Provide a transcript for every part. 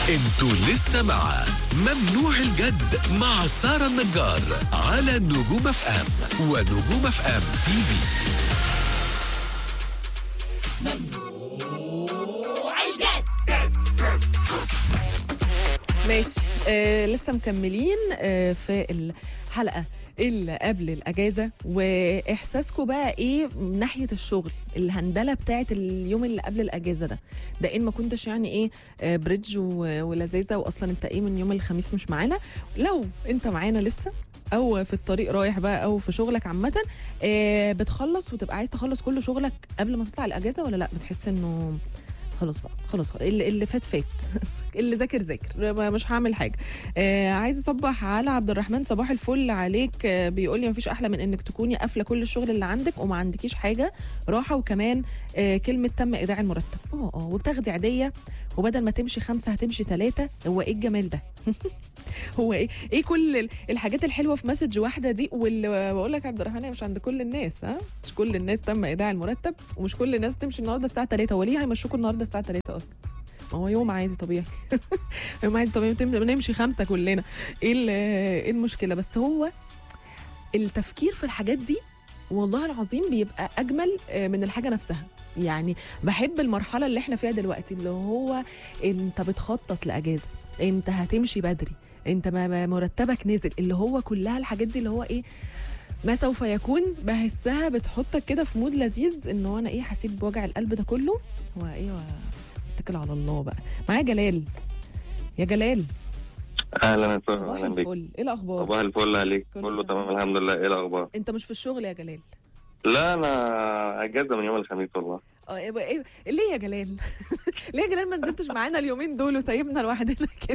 انتوا لسه مع ممنوع الجد مع سارة النجار على نجوم اف ام ونجوم اف ام تي في ماشي آه لسه مكملين آه في الحلقه اللي قبل الاجازه واحساسكم بقى ايه من ناحيه الشغل الهندله بتاعت اليوم اللي قبل الاجازه ده ده ان ما كنتش يعني ايه آه بريدج و- ولذاذه واصلا انت ايه من يوم الخميس مش معانا لو انت معانا لسه او في الطريق رايح بقى او في شغلك عامه آه بتخلص وتبقى عايز تخلص كل شغلك قبل ما تطلع الاجازه ولا لا بتحس انه خلاص بقى خلاص خلاص. اللي, اللي فات فات اللي ذاكر ذاكر ما- مش هعمل حاجه آه عايز اصبح على عبد الرحمن صباح الفل عليك آه بيقول لي مفيش احلى من انك تكوني قافله كل الشغل اللي عندك وما عندكيش حاجه راحه وكمان آه كلمه تم ايداع المرتب اه اه وبتاخدي عاديه وبدل ما تمشي خمسه هتمشي ثلاثه هو ايه الجمال ده هو ايه ايه كل ال- الحاجات الحلوه في مسج واحده دي واللي بقول لك يا عبد الرحمن هي مش عند كل الناس ها مش كل الناس تم ايداع المرتب ومش كل الناس تمشي النهارده الساعه 3 هو ليه هيمشوكوا النهارده الساعه 3 اصلا ما هو يوم عادي طبيعي يوم عادي طبيعي بتم- بنمشي خمسه كلنا ايه ال- ايه المشكله بس هو التفكير في الحاجات دي والله العظيم بيبقى اجمل آه، من الحاجه نفسها يعني بحب المرحله اللي احنا فيها دلوقتي اللي هو انت بتخطط لاجازه انت هتمشي بدري انت ما ما مرتبك نزل اللي هو كلها الحاجات دي اللي هو ايه ما سوف يكون بحسها بتحطك كده في مود لذيذ انه انا ايه هسيب بوجع القلب ده كله وايه اتكل على الله بقى معايا جلال يا جلال اهلا وسهلا صباح اهلا بك الفل ايه الاخبار صباح الفل عليك كله كله تمام. تمام الحمد لله ايه الاخبار انت مش في الشغل يا جلال لا انا اجازه من يوم الخميس والله اه ايه بقى- ايه ليه يا جلال ليه يا جلال ما نزلتش معانا اليومين دول وسايبنا لوحدنا كده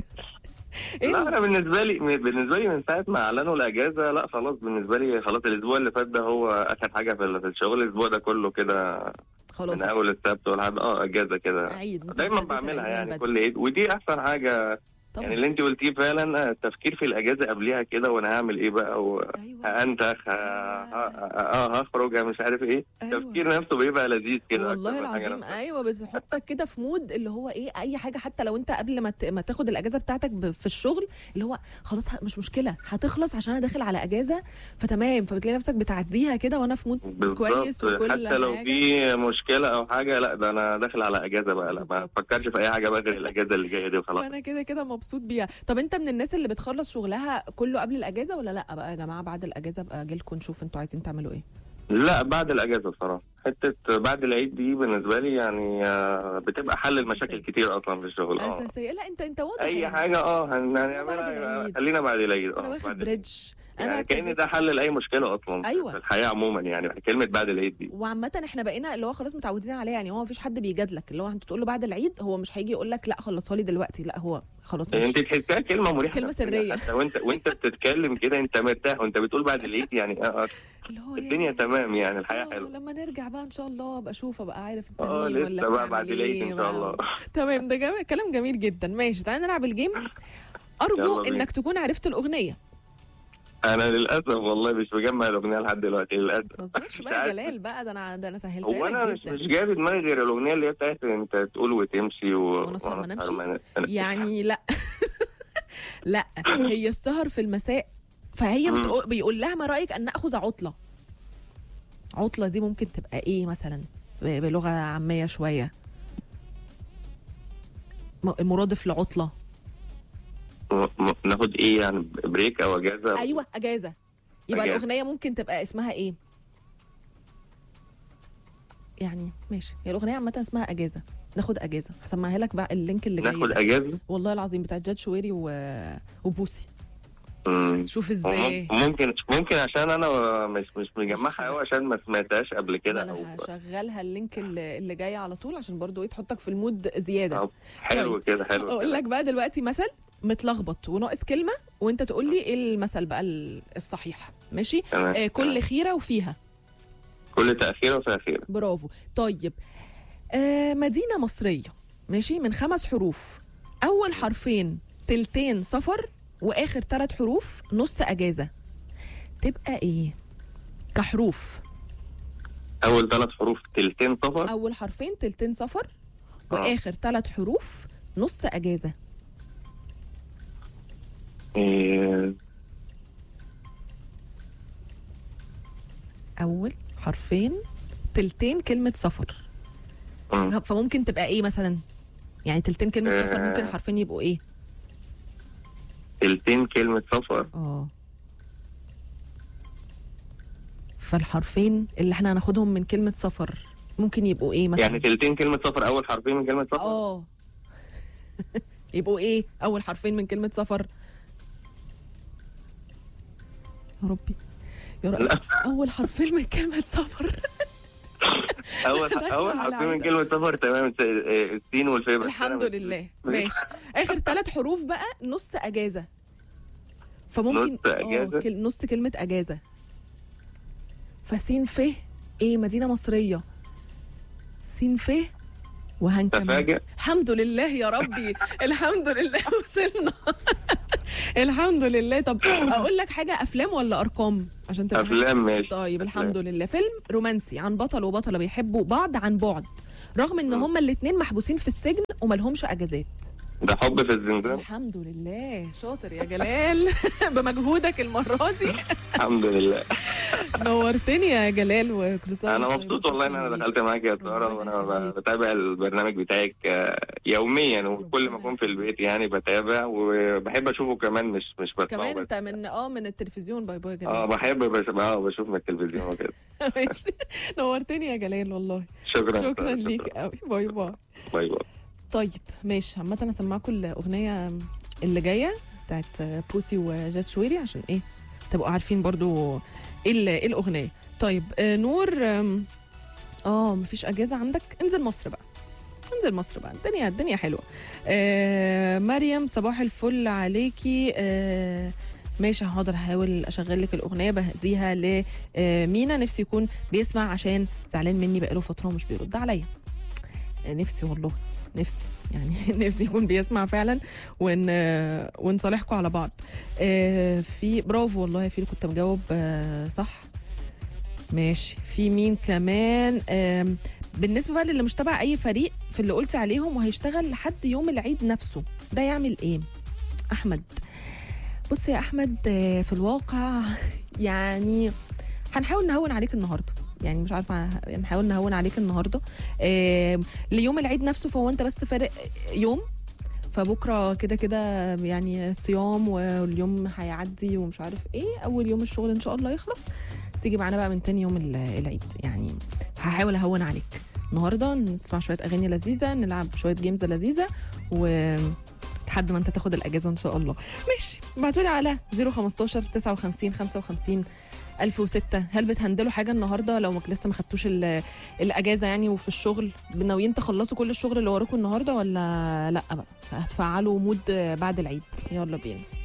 ايه لا ال- انا بالنسبه لي بالنسبه لي من ساعه ما اعلنوا الاجازه لا خلاص بالنسبه لي خلاص الاسبوع اللي فات ده هو اخر حاجه في ال- في الشغل الاسبوع ده كله كده خلاص من اول السبت ولحد اه اجازه كده عيد انت دايما ابتديت بعملها العيد من يعني بدري. كل عيد ودي احسن حاجه طبعا يعني اللي انت قلتيه فعلا آه، التفكير في الاجازه قبليها كده وانا هعمل ايه بقى و... ايوه هانتخ ه- ه- اه هخرج مش عارف ايه أيوة. التفكير نفسه بيبقى لذيذ كده والله أكتر من حاجة العظيم نفسها. ايوه بتحطك كده في مود اللي هو ايه اي حاجه حتى لو انت قبل ما ت- ما تاخد الاجازه بتاعتك ب- في الشغل اللي هو خلاص ه- مش مشكله هتخلص عشان انا داخل على اجازه فتمام فبتلاقي نفسك بتعديها كده وانا في مود بالظبط. كويس وكل حتى لو حاجة. في مشكله او حاجه لا ده انا داخل على اجازه بقى لا ما بالظبط. افكرش في اي حاجه بقى غير الاجازه اللي جايه دي وخلاص فانا كده كده مبسوط بيها طب انت من الناس اللي بتخلص شغلها كله قبل الاجازه ولا لا بقى يا جماعه بعد الاجازه ابقى اجي لكم نشوف انتوا عايزين تعملوا ايه لا بعد الاجازه بصراحه حته بعد العيد دي بالنسبه لي يعني آه، بتبقى حل المشاكل أساسية. كتير اصلا في الشغل اه اساسيه لا انت انت واضح اي يعني. حاجه اه هن- بعد هنعملها العيد. خلينا بعد العيد انا اه واخد بعد العيد. بريدج انا يعني كأن ابتديت- ده حل لاي مشكله اصلا في- أيوة. في الحياه عموما يعني كلمه بعد العيد دي وعامة احنا بقينا اللي هو خلاص متعودين عليه يعني هو مفيش حد بيجادلك اللي هو انت تقول له بعد العيد هو مش هيجي يقول لك لا خلصها لي دلوقتي لا هو خلاص يعني ماشي انت تحسها كلمه مريحه كلمة نفسياً سرية. حتى وانت وانت بتتكلم كده انت مرتاح وانت بتقول بعد العيد يعني آه، آه، اللي هو الدنيا إيه؟ تمام يعني الحياه آه، حلوه لما نرجع بقى ان شاء الله ابقى اشوف ابقى عارف انت اه مين ولا لسه بقى بتعمل بعد العيد ان إيه شاء بقى. الله تمام ده جميل كلام جميل جدا ماشي تعالى نلعب الجيم ارجو يلا بينا. انك تكون عرفت الاغنيه انا للاسف والله مش مجمع الاغنيه لحد دلوقتي ما للاسف تهزرش مش بقى يا عارف. جلال بقى ده انا ده انا هو سهلتها انا لك مش جدا مش جاي في دماغي غير الاغنيه اللي هي بتاعت انت تقول وتمشي و... ونسهر ما وأنا نمشي؟ أسهر ما ن- يعني لا لا هي السهر في المساء فهي مم. بتقول بيقول لها ما رايك ان ناخذ عطله عطله دي ممكن تبقى ايه مثلا ب- بلغه عاميه شويه م- المرادف لعطله م- م- ناخد ايه يعني بريك او اجازه ايوه اجازه يبقى أجازة. الاغنيه ممكن تبقى اسمها ايه يعني ماشي هي الاغنيه عامه اسمها اجازه ناخد اجازه هسمعها لك بقى اللينك اللي جاي ناخد ده. اجازه والله العظيم بتاعت جاد شويري و... وبوسي مم. شوف ازاي ممكن ممكن عشان انا مش مش مجمعها سامع. قوي عشان ما سمعتهاش قبل كده انا او هشغلها اللينك اللي, اللي جاي على طول عشان برضو ايه تحطك في المود زياده طب حلو طيب. كده حلو اقول كده. لك بقى دلوقتي مثل متلخبط وناقص كلمه وانت تقول لي ايه المثل بقى ال- الصحيح ماشي تمام. آه كل تمام. خيره وفيها كل تاخير وتاخير برافو طيب آه مدينه مصريه ماشي من خمس حروف اول حرفين تلتين سفر واخر ثلاث حروف نص اجازه تبقى ايه كحروف اول ثلاث حروف تلتين سفر اول حرفين تلتين سفر آه. واخر ثلاث حروف نص اجازه إيه، اول حرفين تلتين كلمه سفر مم. فممكن تبقى ايه مثلا يعني تلتين كلمه آه. سفر ممكن حرفين يبقوا ايه تلتين كلمة سفر اه فالحرفين اللي احنا هناخدهم من كلمه سفر ممكن يبقوا ايه مثلا يعني تلتين كلمة سفر أول حرفين من كلمة سفر اه يبقوا ايه اول حرفين من كلمه سفر يا ربي يا رب لا. اول حرفين من كلمه سفر أول داخلة أول على حرفين من عيدة. كلمة سفر تمام س- إيه، السين والفاء بس الحمد أنا مش- لله ماشي اخر ثلاث حروف بقى نص اجازه فممكن نص أجازة؟ اه كل- نص كلمه اجازه فسين ف ايه مدينه مصريه سين ف وهنكمل تفاجأ الحمد لله يا ربي الحمد لله وصلنا الحمد لله طب اقول لك حاجه افلام ولا ارقام عشان تبقى أفلام ماشي طيب الحمد لله فيلم رومانسي عن بطل وبطله بيحبوا بعض عن بعد رغم ان هما الاثنين محبوسين في السجن وملهمش اجازات ده حب في الزنزانة الحمد لله شاطر يا جلال بمجهودك المره دي الحمد لله نورتني يا جلال وكل سنه انا وأنت طيب مبسوط والله ان وشكراً انا ليك. دخلت معاك يا ساره ربنا وانا يخليك. ب- بتابع البرنامج بتاعك آه، يوميا وكل ما اكون في البيت يعني بتابع وبحب اشوفه كمان مش مش بسمعه كمان بس انت من اه من التلفزيون باي باي يا جلال اه بحب بس اه بشوف من التلفزيون وكده ماشي نورتني يا جلال والله شكرا شكرا ليك قوي باي باي باي باي طيب ماشي عامة اسمعكم الأغنية اللي جاية بتاعت بوسي وجاد شويري عشان ايه تبقوا عارفين برضو ايه ال- ايه الأغنية طيب آه، نور آم، اه مفيش أجازة عندك انزل مصر بقى انزل مصر بقى الدنيا الدنيا حلوة آه مريم صباح الفل عليكي آه ماشي حاضر هحاول اشغل لك الاغنيه بهديها لمينا نفسي يكون بيسمع عشان زعلان مني بقاله فتره ومش بيرد عليا آه، نفسي والله نفسي يعني نفسي يكون بيسمع فعلا ون ونصالحكم على بعض آه، في برافو والله يا فيل كنت مجاوب آه، صح ماشي في مين كمان آم، بالنسبه بقى للي مش تبع اي فريق في اللي قلت عليهم وهيشتغل لحد يوم العيد نفسه ده يعمل ايه احمد بص يا احمد آه، في الواقع يعني هنحاول نهون عليك النهارده يعني مش عارفه هنحاول نهون عليك النهارده آه ليوم العيد نفسه فهو انت بس فارق يوم فبكره كده كده يعني صيام واليوم هيعدي ومش عارف ايه اول يوم الشغل ان شاء الله يخلص تيجي معانا بقى من تاني يوم ال- العيد يعني هحاول اهون عليك النهارده نسمع شويه اغاني لذيذه نلعب شويه جيمز لذيذه و لحد ما انت تاخد الاجازه ان شاء الله ماشي ابعتوا لي على 015 59 55 1006 هل بتهندلوا حاجه النهارده لو ما- لسه ما خدتوش ال- الاجازه يعني وفي الشغل ناويين تخلصوا كل الشغل اللي وراكم النهارده ولا لا بقى هتفعلوا مود بعد العيد يلا بينا